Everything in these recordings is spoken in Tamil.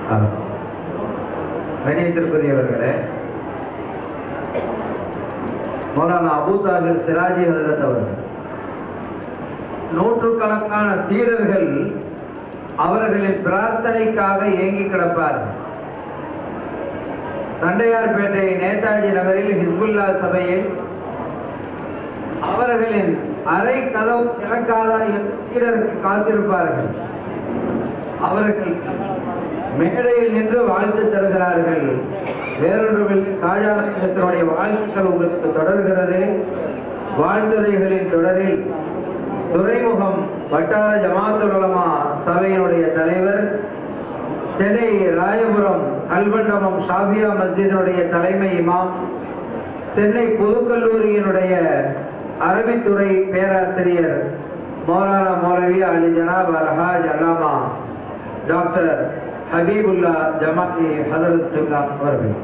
கணியத்திற்குரியவர்களே மௌலானா அபூ தாகிர் சிராஜி ஹதரத் அவர்கள் நூற்றுக்கணக்கான சீடர்கள் அவர்களின் பிரார்த்தனைக்காக ஏங்கி கிடப்பார்கள் தண்டையார்பேட்டை நேதாஜி நகரில் ஹிஸ்புல்லா சபையில் அவர்களின் அறை கதவு திறக்காதா என்று சீடர்கள் காத்திருப்பார்கள் அவர்கள் மேடையில் நின்று வாழ்த்து தருகிறார்கள் வேறொன்றுமில்லை காஜாத்தினுடைய வாழ்த்துக்கள் உங்களுக்கு தொடர்கிறது வாழ்த்துரைகளின் தொடரில் துறைமுகம் வட்டார ஜமாத்துல் உலமா சபையினுடைய தலைவர் சென்னை ராயபுரம் கல்வண்டமம் ஷாபியா மஸ்ஜிதினுடைய தலைமை இமாம் சென்னை பொதுக்கல்லூரியினுடைய அரபித்துறை பேராசிரியர் மௌலானா மௌலவி அலி ஜனாப் அல்ஹாஜ் அல்லாமா டாக்டர் ஹபீபுல்லா ஜமாத்தி ஹதரத்துல்லா அவர்கள்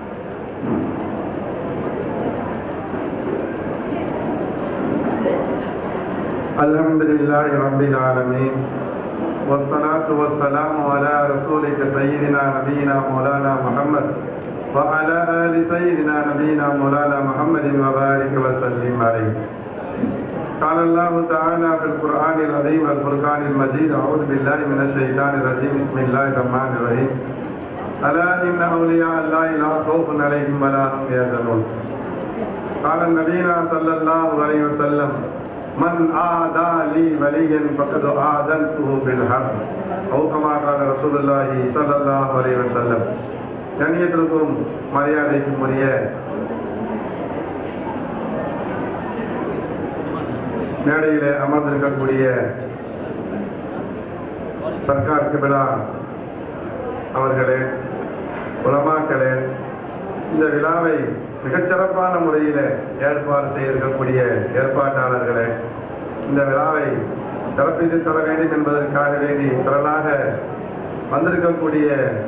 الحمد لله رب العالمين والصلاة والسلام على رسولك سيدنا نبينا مولانا محمد وعلى آل سيدنا نبينا مولانا محمد وبارك وسلم عليه قال الله تعالى في القرآن العظيم والفرقان المجيد أعوذ بالله من الشيطان الرجيم بسم الله الرحمن الرحيم ألا إن أولياء الله لا خوف عليهم ولا هم يحزنون قال نبينا صلى الله عليه وسلم من آدى لي وليا فقد آذنته بالحرب أو كما قال رسول الله صلى الله عليه وسلم கண்ணியத்திற்கும் மரியாதைக்கும் உரிய மேடையிலே அமர்ந்திருக்கக்கூடிய சர்க்கார் கிபிலா அவர்களே உலமாக்களே இந்த விழாவை மிகச்சிறப்பான முறையில் ஏற்பாடு செய்திருக்கக்கூடிய ஏற்பாட்டாளர்களே இந்த விழாவை சிறப்பித்து தர வேண்டும் என்பதற்காக வேண்டி திரளாக வந்திருக்கக்கூடிய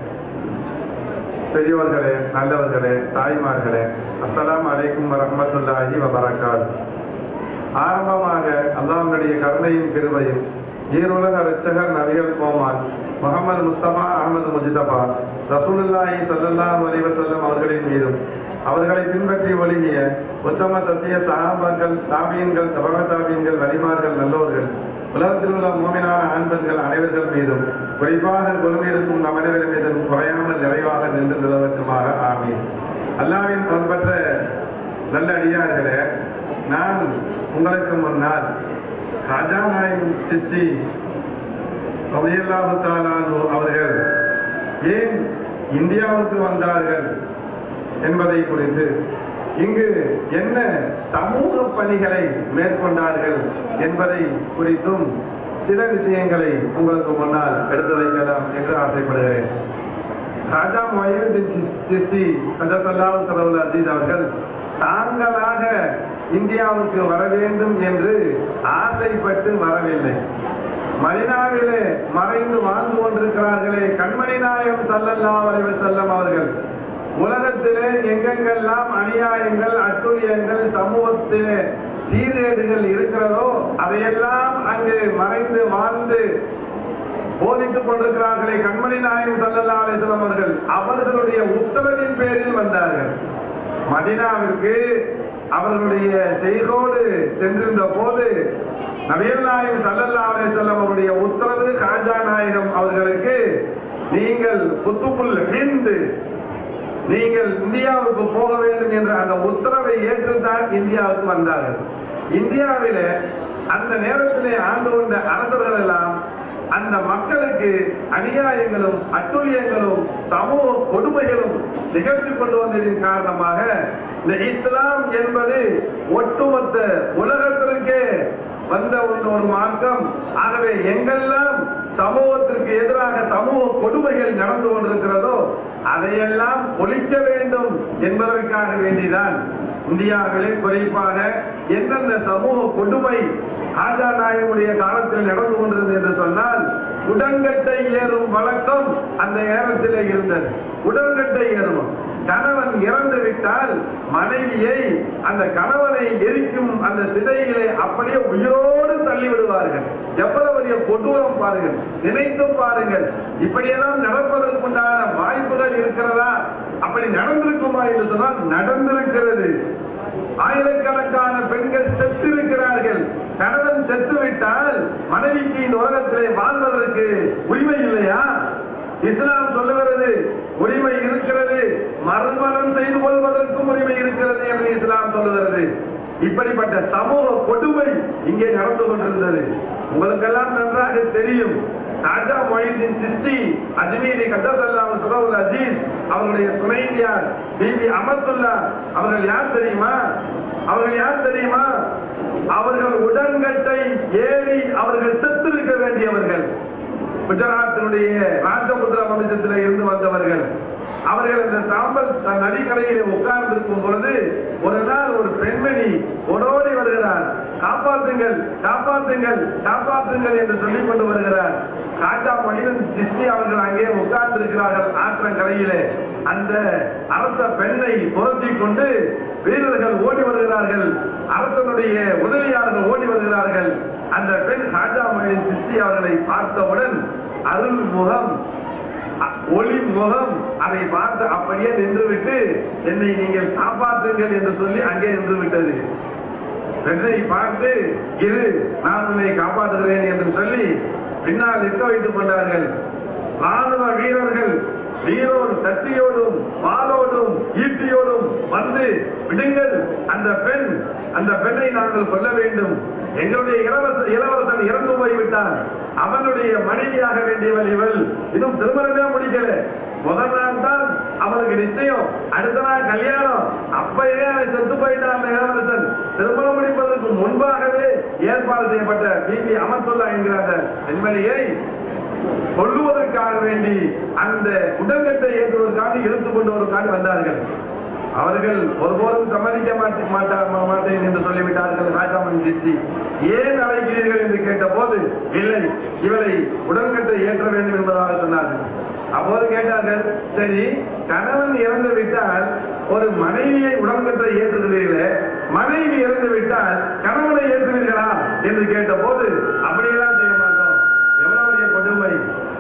பெரியவர்களே நல்லவர்களே தாய்மார்களே அஸ்ஸலாமு அலைக்கும் வரஹ்மத்துல்லாஹி வபரகாத் ஆரம்பமாக அல்லாஹ்வுடைய கருணையும் கிருபையும் ஈருலக இரட்சகர் நபிகள் கோமான் முகமது முஸ்தபா அகமது முஜிதபா ரசூலுல்லாஹி ஸல்லல்லாஹு அலைஹி வஸல்லம் அவர்களின் மீதும் அவர்களை பின்பற்றி ஒழுகிய உத்தம சத்திய சஹாபாக்கள் தாபியன்கள் தபக தாபியன்கள் வலிமார்கள் நல்லோர்கள் உலகத்தில் உள்ள மூமினான ஆண்பெண்கள் அனைவர்கள் மீதும் குறிப்பாக பொறுமையிருக்கும் நம் அனைவர் மீதும் குறையாமல் நிறைவாக நின்று நிலவட்டுமாக ஆமீன் அல்லாவின் பண்பற்ற நல்ல அடியார்களே நான் உங்களுக்கு முன்னால் ஹஜானாயின் சிஸ்தி ரலியல்லாஹு தஆலா அன்ஹு அவர்கள் ஏன் இந்தியாவுக்கு வந்தார்கள் என்பதை குறித்து இங்கு என்ன சமூக பணிகளை மேற்கொண்டார்கள் என்பதை குறித்தும் சில விஷயங்களை உங்களுக்கு முன்னால் எடுத்து வைக்கலாம் என்று ஆசைப்படுகிறேன் ராஜா மொஹீனுddin சிஸ்தி கதசல்லாஹு தஆலா அஜீஸ் அவர்கள் தாங்களாக இந்தியாவுக்கு வர வேண்டும் என்று ஆசைப்பட்டு வரவில்லை மதினாவிலே மறைந்து வாழ்ந்து கொண்டிருக்கிறார்களே கண்மணி நாயம் சல்லல்லாஹு அலைஹி வஸல்லம் அவர்கள் உலகத்திலே எங்கெங்கெல்லாம் அநியாயங்கள் அட்டுழியங்கள் சமூகத்திலே சீர்கேடுகள் இருக்கிறதோ அதையெல்லாம் அங்கு மறைந்து வாழ்ந்து போதித்துக் கொண்டிருக்கிறார்களே கண்மணி நாயம் சல்லல்லா அலிஸ்லாம் அவர்கள் அவர்களுடைய உத்தரவின் பேரில் வந்தார்கள் மதினாவிற்கு அவர்களுடைய செய்கோடு சென்றிருந்த போது நபியல் நாயம் சல்லல்லா அலிஸ்லாம் அவருடைய உத்தரவு காஜா நாயகம் அவர்களுக்கு நீங்கள் புத்துப்புல் ஹிந்து நீங்கள் இந்தியாவுக்கு போக வேண்டும் என்ற அந்த உத்தரவை ஏற்றுத்தான் இந்தியாவுக்கு வந்தார்கள் இந்தியாவிலே அந்த நேரத்திலே ஆண்டு கொண்ட அரசர்கள் எல்லாம் அந்த மக்களுக்கு அநியாயங்களும் அட்டுழியங்களும் சமூக கொடுமைகளும் நிகழ்த்தி கொண்டு வந்ததின் காரணமாக இந்த இஸ்லாம் என்பது ஒட்டுமொத்த உலகத்திற்கே வந்த ஒரு ஒரு மார்க்கம் ஆகவே எங்கெல்லாம் சமூகத்திற்கு எதிராக சமூக கொடுமைகள் நடந்து கொண்டிருக்கிறதோ அதையெல்லாம் ஒழிக்க வேண்டும் என்பதற்காக வேண்டிதான் இந்தியாவிலே குறிப்பாக எந்தெந்த சமூக கொடுமை ஆஜா நாயகனுடைய காலத்தில் நடந்து கொண்டிருந்தது என்று சொன்னால் உடன்கட்டை ஏறும் வழக்கம் அந்த நேரத்திலே இருந்தது உடன்கட்டை ஏறும் கணவன் இறந்து விட்டால் மனைவியை அந்த கணவனை எரிக்கும் அந்த சிதையிலே அப்படியே உயிரோடு தள்ளி விடுவார்கள் எவ்வளவு பெரிய கொடூரம் பாருங்கள் நினைத்தும் பாருங்கள் இப்படியெல்லாம் நடப்பதற்குண்டான வாய்ப்புகள் இருக்கிறதா அப்படி நடந்திருக்குமா என்று சொன்னால் நடந்திருக்கிறது ஆயிரக்கணக்கான பெண்கள் செத்து இருக்கிறார்கள் கணவன் செத்து விட்டால் மனைவிக்கு இந்த உலகத்திலே வாழ்வதற்கு உரிமை இல்லையா இஸ்லாம் சொல்லுகிறது உரிமை இருக்கிறது மறுமணம் செய்து கொள்வதற்கும் உரிமை இருக்கிறது என்று இஸ்லாம் சொல்லுகிறது இப்படிப்பட்ட சமூக கொடுமை இங்கே நடந்து கொண்டிருந்தது உங்களுக்கெல்லாம் நன்றாக தெரியும் ராஜா மொஹிதீன் சிஸ்தி அஜ்மீரி கத்தசல்லாம் சுரவுல் அஜீஸ் அவர்களுடைய துணைவியார் பிபி அமத்துல்லா அவர்கள் யார் தெரியுமா அவர்கள் யார் தெரியுமா அவர்கள் உடன்கட்டை ஏறி அவர்கள் செத்திருக்க வேண்டியவர்கள் குஜராத்தினுடைய ராஜபுத்திர வம்சத்திலே இருந்து வந்தவர்கள் அவர்கள் இந்த சாம்பல் நதிக்கரையிலே உட்கார்ந்திருக்கும் பொழுது ஒரு நாள் ஒரு பெண்மணி ஓடோடி வருகிறார் காப்பாற்றுங்கள் காப்பாற்றுங்கள் காப்பாற்றுங்கள் என்று சொல்லிக் கொண்டு வருகிறார் ராஜா மனிதன் ஜிஸ்டி அவர்கள் அங்கே உட்கார்ந்திருக்கிறார்கள் ஆற்றங்கரையிலே அந்த அரச பெண்ணை துரத்தி கொண்டு வீரர்கள் ஓடி வருகிறார்கள் அரசனுடைய உதவியாளர்கள் ஓடி வருகிறார்கள் அந்த பெண் ராஜா மொழியின் சிஸ்தி அவர்களை பார்த்தவுடன் அருள் முகம் அ- ஒளி முகம் அதை பார்த்து அப்படியே நின்றுவிட்டு என்னை நீங்கள் காப்பாற்றுங்கள் என்று சொல்லி அங்கே நின்று விட்டது பெண்ணை பார்த்து இரு நான் உன்னை காப்பாற்றுகிறேன் என்று சொல்லி பின்னால் நிற்க வைத்துக் கொண்டார்கள் ராணுவ வீரர்கள் வீரோடு கத்தியோடும் வாளோடும் ஈட்டியோடும் வந்து விடுங்கள் அந்த பெண் அந்த பெண்ணை நாங்கள் கொல்ல வேண்டும் எங்களுடைய இளவரச இளவரசன் இறந்து போய்விட்டான் அவனுடைய மனைவியாக வேண்டியவள் இவள் இன்னும் திருமணமே முடிக்கல முதல் நாள் தான் அவனுக்கு நிச்சயம் அடுத்த நாள் கல்யாணம் அப்பயே அவன் செத்து போயிட்டான் அந்த இளவரசன் திருமணம் முடிப்பதற்கு முன்பாகவே ஏற்பாடு செய்யப்பட்ட பிபி அமர்துல்லா என்கிற அந்த பெண்மணியை கொல்லுவதற்காக வேண்டி அந்த உடல்கட்டை ஏற்றுவதற்காக இழுத்து கொண்டு வருவதற்காக வந்தார்கள் அவர்கள் ஒருபோதும் சம்மதிக்க மாட்டே- மாட்டா- மா- மாட்டேன் என்று சொல்லிவிட்டார்கள் ராஜாமன் சிஸ்தி ஏன் அழைக்கிறீர்கள் என்று கேட்டபோது இல்லை இவளை உடன்கட்டை ஏற்ற வேண்டும் என்பதாக சொன்னார்கள் அப்போது கேட்டார்கள் சரி கணவன் இறந்து விட்டால் ஒரு மனைவியை உடன்கட்டை ஏற்றுகிறீர்களே மனைவி இறந்து விட்டால் கணவனை ஏற்றுவீர்களா என்று கேட்டபோது அப்படியெல்லாம் செய்ய மாட்டோம் எவ்வளவு பெரிய கொடுமை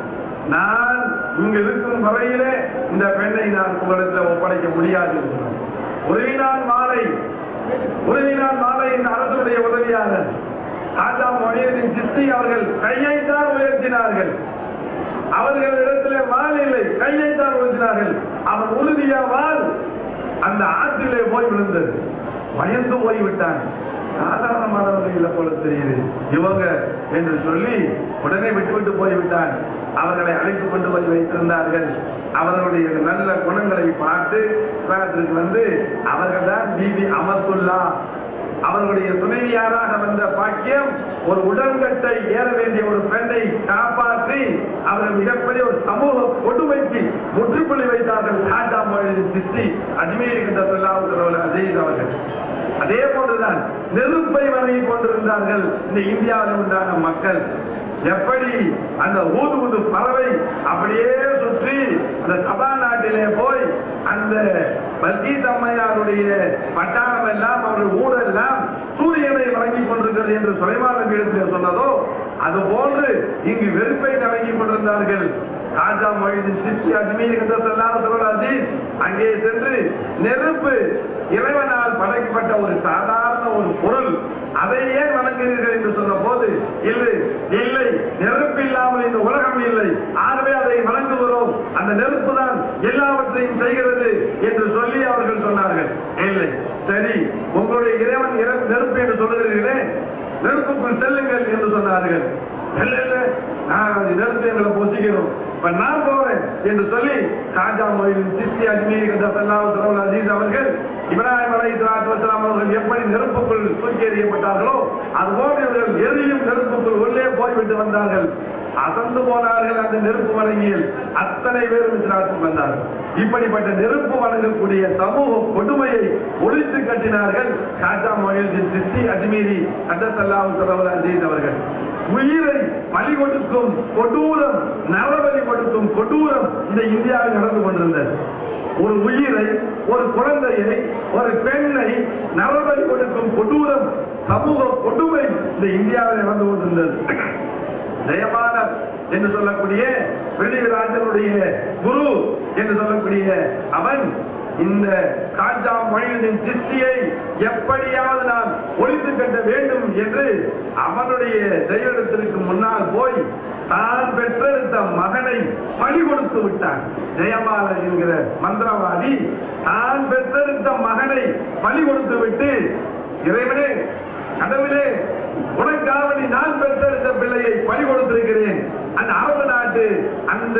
நான் இங்கு இருக்கும் வரையிலே இந்த பெண்ணை நான் உங்களிடத்தில் ஒப்படைக்க முடியாது என்று சொன்னார். உருவினான் மாலை உருவினான் மாலை இந்த அரசுடைய உதவியாளர் ராஜா மொழியத்தின் சிஸ்தி அவர்கள் கையை தான் உயர்த்தினார்கள் அவர்களிடத்திலே வாள் இல்லை கையை தான் உயர்த்தினார்கள் அவன் உறுதியா வாள் அந்த ஆற்றிலே போய் விழுந்தது பயந்து போய்விட்டான் சாதாரணமானவர்கள் இல்லை போல தெரியுது இவங்க என்று சொல்லி உடனே விட்டுவிட்டு போய்விட்டான் அவர்களை அழைத்துக் கொண்டு போய் வைத்திருந்தார்கள் அவர்களுடைய நல்ல குணங்களை பார்த்து இஸ்லாத்திற்கு வந்து அவர்கள் தான் பிபி அமர்துல்லா அவர்களுடைய துணைவியாராக வந்த பாக்கியம் ஒரு உடன்கட்டை ஏற வேண்டிய ஒரு பெண்ணை காப்பாற்றி அவர்கள் மிகப்பெரிய ஒரு சமூக கொடுமைக்கு முற்றுப்புள்ளி வைத்தார்கள் ராஜா மொழி சிஸ்டி அஜ்மீர் என்ற சொல்லாமல் அஜீஸ் அவர்கள் அதே போன்றுதான் நெருப்பை வணங்கி கொண்டிருந்தார்கள் இந்த இந்தியாவில் உண்டான மக்கள் எப்படி அந்த ஊது ஊது பறவை அப்படியே சுற்றி அந்த சபா நாட்டிலே போய் அந்த பல்கீஸ் அம்மையாருடைய பட்டாளம் எல்லாம் அவருடைய ஊரெல்லாம் சூரியனை வழங்கிக் கொண்டிருக்கிறது என்று சுலைமான பீடத்தில் சொன்னதோ அது போன்று இங்கு வெறுப்பை வழங்கிக் கொண்டிருந்தார்கள் ராஜா மொழிதின் சிஸ்தி அஜ்மீர் என்ற சொல்லாத சொல்றாஜி அங்கே சென்று நெருப்பு இறைவனால் படைக்கப்பட்ட ஒரு சாதாரண ஒரு பொருள் அதை ஏன் வணங்குகிறீர்கள் என்று சொன்ன போது இல்லை இல்லை நெருப்பு இல்லாமல் இந்த உலகம் இல்லை ஆகவே அதை வணங்குகிறோம் அந்த நெருப்பு தான் எல்லாவற்றையும் செய்கிறது என்று சொல்லி அவர்கள் சொன்னார்கள் இல்லை சரி உங்களுடைய இறைவன் இறை- நெருப்பு என்று சொல்லுகிறீர்களே நெருப்புக்குள் செல்லுங்கள் என்று சொன்னார்கள் இல்ல இல்ல நான் அது நெருப்பு எங்களை பொசிக்கிறோம் இப்ப நான் போறேன் என்று சொல்லி காஜா மொழியின் சிஸ்தி அஜ்மீர் தசல்லாஹு அஜீஸ் அவர்கள் இப்ராஹிம் அலை இஸ்லாத்து வஸ்லாம் அவர்கள் எப்படி நெருப்புக்குள் தூக்கி எறியப்பட்டார்களோ அதுபோன்று இவர்கள் எரியும் நெருப்புக்குள் உள்ளே போய்விட்டு வந்தார்கள் அசந்து போனார்கள் அந்த நெருப்பு வணங்கியில் அத்தனை பேரும் இஸ்லாத்துக்கு வந்தார்கள் இப்படிப்பட்ட நெருப்பு வணங்கக்கூடிய சமூக கொடுமையை ஒழித்து கட்டினார்கள் காஜா மொழியின் சிஸ்தி அஜ்மீரி அல்லாஹு அஜீஸ் அவர்கள் உயிரை பலி கொடுக்கும் கொடூரம் நரபலி கொடுக்கும் கொடூரம் இந்த இந்தியாவில் நடந்து கொண்டிருந்தது ஒரு உயிரை ஒரு குழந்தையை ஒரு பெண்ணை நரபலி கொடுக்கும் கொடூரம் சமூக கொடுமை இந்த இந்தியாவில் நடந்து கொண்டிருந்தது ஜெயமாலர் என்று சொல்லக்கூடிய பிரிவிராஜனுடைய குரு என்று சொல்லக்கூடிய அவன் இந்த காஞ்சா மொழியின் சிஸ்தியை எப்படியாவது நான் ஒழித்து கட்ட வேண்டும் என்று அவனுடைய தெய்வத்திற்கு முன்னால் போய் தான் பெற்றெடுத்த மகனை பலி கொடுத்து விட்டான் ஜெயமாலன் என்கிற மந்திரவாதி தான் பெற்றெடுத்த மகனை பலி கொடுத்து விட்டு இறைவனே கடவுளே உனக்காக நீ நான் பெற்றெடுத்த பிள்ளையை பலி கொடுத்திருக்கிறேன் அந்த அரபு நாட்டு அந்த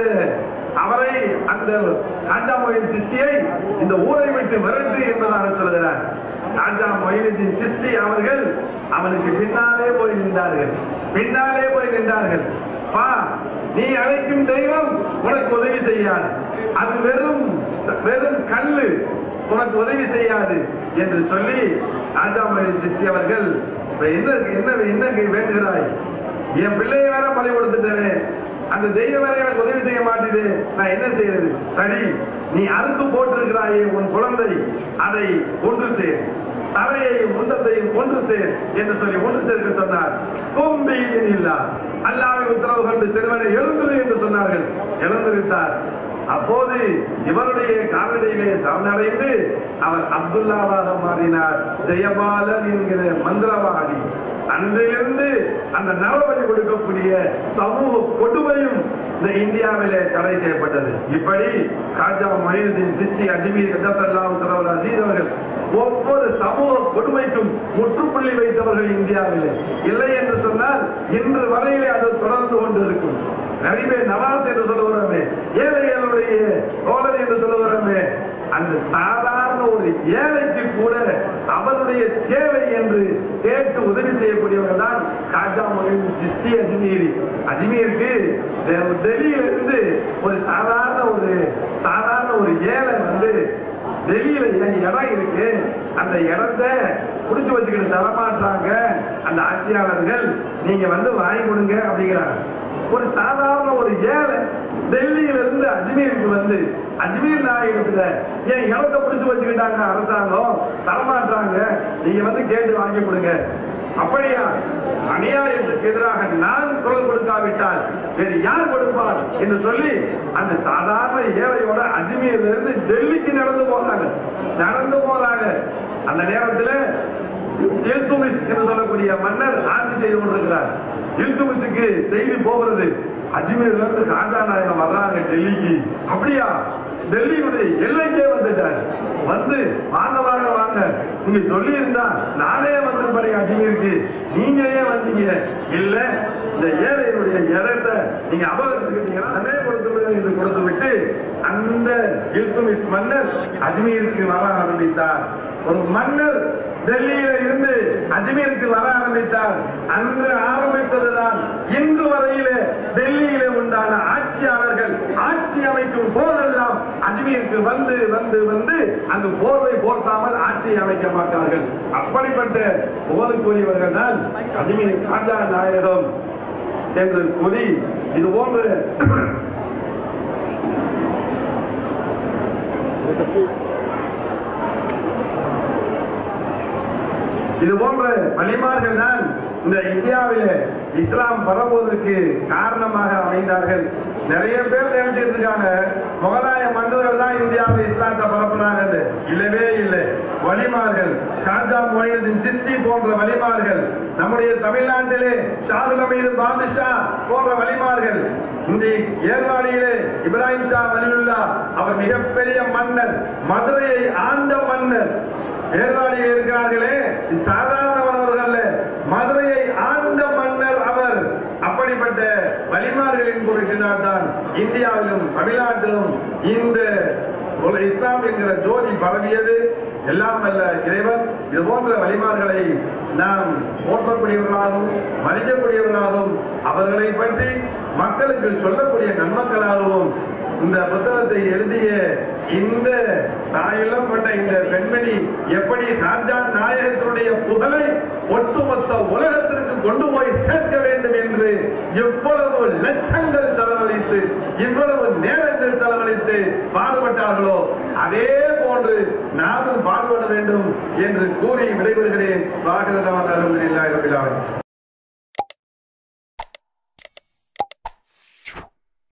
அவரை அந்த காஞ்சா மொயின் சிஸ்தியை இந்த ஊரை விட்டு விரட்டு என்பதாக சொல்கிறார் காஞ்சா மொயினின் சிஸ்தி அவர்கள் அவனுக்கு பின்னாலே போய் நின்றார்கள் பின்னாலே போய் நின்றார்கள் பா நீ அழைக்கும் தெய்வம் உனக்கு உதவி செய்யாது அது வெறும் வெறும் கல்லு உனக்கு உதவி செய்யாது என்று சொல்லி ராஜாமணி சித்தி அவர்கள் "இப்ப என்ன என்ன என்ன வேண்டுகிறாய் என் பிள்ளையை வேற பலி கொடுத்துட்டேனே அந்த தெய்வம் வேற எனக்கு உதவி செய்ய மாட்டேது நான் என்ன செய்யறது சரி நீ அறுத்து போட்டிருக்கிறாயே உன் குழந்தை அதை ஒன்று சேர் தலையையும் முண்டத்தையும் ஒன்று சேர் என்று சொல்லி ஒன்று சேர்க்க சொன்னார் கொம்பியின் இல்லா அல்லாவின் உத்தரவு கண்டு சிறுவனை எழுந்துரு என்று சொன்னார்கள் எழுந்திருத்தார் அப்போது இவருடைய காலடியிலே சரணடைந்து அவர் அப்துல்லாவாக மாறினார் ஜெயபாலன் என்கிற மந்திரவாதி அன்றிலிருந்து அந்த நரபலி கொடுக்கக்கூடிய சமூக கொடுமையும் இந்த இந்தியாவிலே தடை செய்யப்பட்டது இப்படி காஜா மொயினுddin சிஸ்தி அஜ்மீர் கஜாசல்லாம் தலைவர் அஜீஸ் அவர்கள் ஒவ்வொரு சமூக கொடுமைக்கும் முற்றுப்புள்ளி வைத்தவர்கள் இந்தியாவிலே இல்லை என்று சொன்னால் இன்று வரையிலே அது தொடர்ந்து கொண்டு இருக்கும் நரிமே நவாஸ் என்று சொல்லுகிறோமே ஏழைகளுடைய தோழர் என்று சொல்லுகிறோமே அந்த சாதாரண ஒரு ஏழைக்கு கூட அவருடைய தேவை என்று கேட்டு உதவி செய்யக்கூடியவர்கள் தான் காஜா மொழின் சிஸ்தி அஜ்மீரி அஜ்மீருக்கு டெ- டெல்லியிலிருந்து ஒரு சாதாரண ஒரு சாதாரண ஒரு ஏழை வந்து டெல்லியில என் இடம் இருக்கு அந்த இடத்த புடிச்சு வச்சுக்கிட்டு தரமாட்டாங்க அந்த ஆட்சியாளர்கள் நீங்க வந்து வாங்கி கொடுங்க அப்படிங்கிறாங்க ஒரு சாதாரண ஒரு ஏழை டெல்லியில இருந்து அஜ்மீருக்கு வந்து அஜ்மீர் நாயகத்துல என் இடத்தை பிடிச்சு வச்சுக்கிட்டாங்க அரசாங்கம் தரமாட்டாங்க நீங்க வந்து கேட்டு வாங்கி கொடுங்க அப்படியா அநியாயத்துக்கு எதிராக நான் குரல் கொடுக்காவிட்டால் வேறு யார் கொடுப்பார் என்று சொல்லி அந்த சாதாரண ஏழையோட அஜ்மீர்ல இருந்து டெல்லிக்கு நடந்து போறாங்க நடந்து போறாங்க அந்த நேரத்தில் இல்துமிஸ் என்று சொல்லக்கூடிய மன்னர் ஆட்சி செய்து கொண்டிருக்கிறார் இல்துமிஸுக்கு செய்தி போகிறது அஜ்மீர்ல இருந்து காண்டா நாயகம் வர்றாங்க டெல்லிக்கு அப்படியா டெல்லியுடைய எல்லைக்கே வந்துட்டார் வந்து வாங்க வாங்க வாங்க நீங்க சொல்லி இருந்தா நானே வந்திருப்பேன் அஜ்மீருக்கு நீங்க ஏன் வந்தீங்க இல்ல இந்த ஏழையினுடைய இடத்தை நீங்க அபகரிச்சுக்கிட்டீங்கன்னா அதே கொடுத்து விடுங்க என்று கொடுத்து விட்டு அந்த இல்துமிஸ் மன்னர் அஜ்மீருக்கு வர ஆரம்பித்தார் ஒரு மன்னர் டெல்லியில இருந்து அஜ்மீருக்கு வர ஆரம்பித்தார் அன்று ஆரம்பித்ததுதான் இன்று வரையிலே டெல்லியிலே உண்டான ஆட்சியாளர்கள் ஆட்சி அமைக்கும் போதெல்லாம் அஜ்மீருக்கு வந்து வந்து வந்து அங்கு போர்வை போர்த்தாமல் ஆட்சி அமைக்க மாட்டார்கள் அப்படிப்பட்ட போருக்குரியவர்கள் தான் அஜ்மீர் காஜா நாயகம் என்று கூறி இது போன்ற இது போன்ற வழிமார்கள் தான் இந்த இந்தியாவிலே இஸ்லாம் பரவுவதற்கு காரணமாக அமைந்தார்கள் நிறைய பேர் நினைச்சிட்டு இருக்காங்க முகலாய மன்னர்கள் தான் இந்தியாவில் இஸ்லாத்தை பரப்புனாங்க இல்லவே இல்லை வழிமார்கள் ஷாஜா மொழியத்தின் சிஸ்தி போன்ற வழிமார்கள் நம்முடைய தமிழ்நாட்டிலே ஷாகுல் அமீது பாதுஷா போன்ற வழிமார்கள் இந்த ஏர்வாடியிலே இப்ராஹிம் ஷா வலியுல்லா அவர் மிகப்பெரிய மன்னர் மதுரையை ஆண்ட மன்னர் ஏர்வாடியில் இருக்கிறார்களே இது சாதாரணமானவர்கள் அல்ல மதுரையை ஆண்ட மன்னர் அவர் அப்படிப்பட்ட வலிமார்களின் பொருட்டினால் தான் இந்தியாவிலும் தமிழ்நாட்டிலும் இந்த ஒரு இஸ்லாம் என்கிற ஜோதி பரவியது எல்லாம் வல்ல இறைவன் இது போன்ற வழிமார்களை நாம் போற்றக்கூடியவர்களாகவும் மதிக்கக்கூடியவர்களாகவும் அவர்களை பற்றி மக்களுக்கு சொல்லக்கூடிய நன்மக்களாகவும் இந்த புத்தகத்தை எழுதிய இந்த தாயிலம் கொண்ட இந்த பெண்மணி எப்படி ஷாஜான் நாயகத்தினுடைய புகழை ஒட்டுமொத்த உலகத்திற்கு கொண்டு போய் சேர்க்க வேண்டும் என்று இவ்வளவு லட்சங்கள் செலவழித்து இவ்வளவு நேரங்கள் செலவழித்து கஷ்டப்பட்டு பாடுபட்டார்களோ அதே போன்று நாமும் பாடுபட வேண்டும் என்று கூறி விடைபெறுகிறேன் வாகனதான் அலுவலில்லாய்